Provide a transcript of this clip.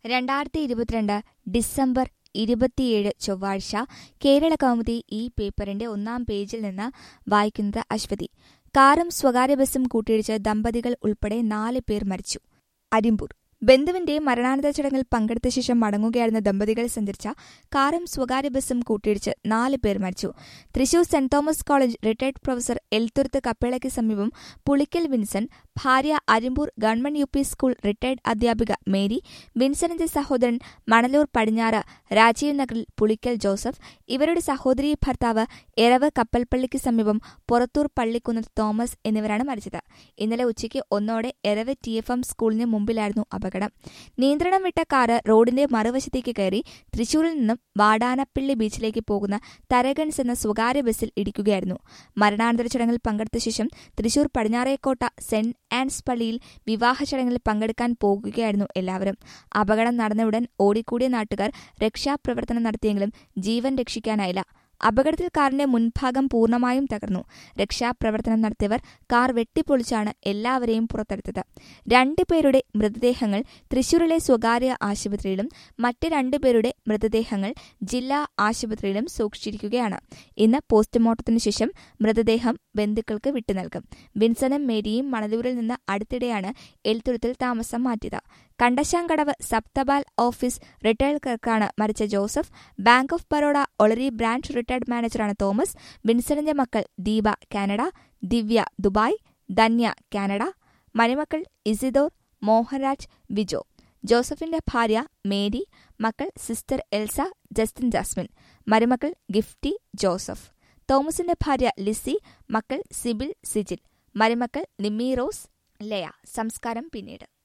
രണ്ടായിരത്തി ഇരുപത്തിരണ്ട് ഡിസംബർ ഇരുപത്തിയേഴ് ചൊവ്വാഴ്ച കേരള കൗമുദി ഈ പേപ്പറിന്റെ ഒന്നാം പേജിൽ നിന്ന് വായിക്കുന്നത് അശ്വതി കാറും സ്വകാര്യ ബസും കൂട്ടിയിടിച്ച് ദമ്പതികൾ ഉൾപ്പെടെ നാല് പേർ മരിച്ചു അരിമ്പൂർ ബന്ധുവിന്റെ മരണാനന്തര ചടങ്ങിൽ പങ്കെടുത്ത ശേഷം മടങ്ങുകയായിരുന്ന ദമ്പതികൾ സഞ്ചരിച്ച കാറും സ്വകാര്യ ബസും കൂട്ടിയിടിച്ച് നാല് പേർ മരിച്ചു തൃശൂർ സെന്റ് Thomas college retired professor Elthuruthu കപ്പേളയ്ക്ക് സമീപം പുളിക്കൽ വിൻസെന്റ് ഭാര്യ Arimbur government U P school retired അധ്യാപിക മേരി വിൻസെന്റിന്റെ സഹോദരൻ മണലൂർ പടിഞ്ഞാറ് രാജീവ് നഗറിൽ പുളിക്കൽ ജോസഫ് ഇവരുടെ സഹോദരി ഭർത്താവ് എറവ് കപ്പൽപ്പള്ളിക്ക് സമീപം പുറത്തൂർ പള്ളിക്കുന്നത്ത് തോമസ് എന്നിവരാണ് മരിച്ചത് ഇന്നലെ ഉച്ചയ്ക്ക് ഒന്നോടെ എറവ് ടി എഫ് എം സ്കൂളിന് മുമ്പിലായിരുന്നു അപകടം നിയന്ത്രണം വിട്ട കാറ് റോഡിന്റെ മറുവശത്തേക്ക് കയറി തൃശൂരിൽ നിന്നും വാടാനപ്പള്ളി ബീച്ചിലേക്ക് പോകുന്ന തരകൻസ് എന്ന സ്വകാര്യ ബസ്സിൽ ഇടിക്കുകയായിരുന്നു മരണാനന്തര ചടങ്ങിൽ പങ്കെടുത്ത ശേഷം തൃശൂർ പടിഞ്ഞാറേക്കോട്ട സെന്റ് ആൻസ് പള്ളിയിൽ വിവാഹ ചടങ്ങിൽ പങ്കെടുക്കാൻ പോകുകയായിരുന്നു എല്ലാവരും അപകടം നടന്നയുടൻ ഓടിക്കൂടിയ നാട്ടുകാർ രക്ഷാപ്രവർത്തനം നടത്തിയെങ്കിലും ജീവൻ രക്ഷിക്കാനായില്ല അപകടത്തിൽ കാറിന്റെ മുൻഭാഗം പൂർണ്ണമായും തകർന്നു രക്ഷാപ്രവർത്തനം നടത്തിയവർ കാർ വെട്ടിപ്പൊളിച്ചാണ് എല്ലാവരെയും പുറത്തെടുത്തത് രണ്ടുപേരുടെ മൃതദേഹങ്ങൾ തൃശൂരിലെ സ്വകാര്യ ആശുപത്രിയിലും മറ്റ് രണ്ടുപേരുടെ മൃതദേഹങ്ങൾ ജില്ലാ ആശുപത്രിയിലും സൂക്ഷിച്ചിരിക്കുകയാണ് ഇന്ന് പോസ്റ്റ്മോർട്ടത്തിനു ശേഷം മൃതദേഹം ബന്ധുക്കൾക്ക് വിട്ടുനൽകും വിൻസനും മേരിയും മണലൂരിൽ നിന്ന് അടുത്തിടെയാണ് എൽത്തുരുത്തിൽ താമസം മാറ്റിയത് കണ്ടശാങ്കടവ് സപ്തപാൽ ഓഫീസ് റിട്ടയർഡ് ക്ലർക്കാണ് മരിച്ച Joseph bank of Baroda Olari branch retired മാനേജറാണ് തോമസ് വിൻസണിന്റെ മക്കൾ Deepa Canada Divya Dubai Dhanya Canada മരുമക്കൾ ഇസിദോർ മോഹൻരാജ് വിജോ ജോസഫിന്റെ ഭാര്യ മേരി മക്കൾ സിസ്റ്റർ എൽസ ജസ്റ്റിൻ ജാസ്മിൻ മരുമക്കൾ ഗിഫ്റ്റി ജോസഫ് തോമസിന്റെ ഭാര്യ ലിസി മക്കൾ സിബിൽ സിജിൽ മരുമക്കൾ നിമ്മി റോസ് ലയ സംസ്കാരം പിന്നീട്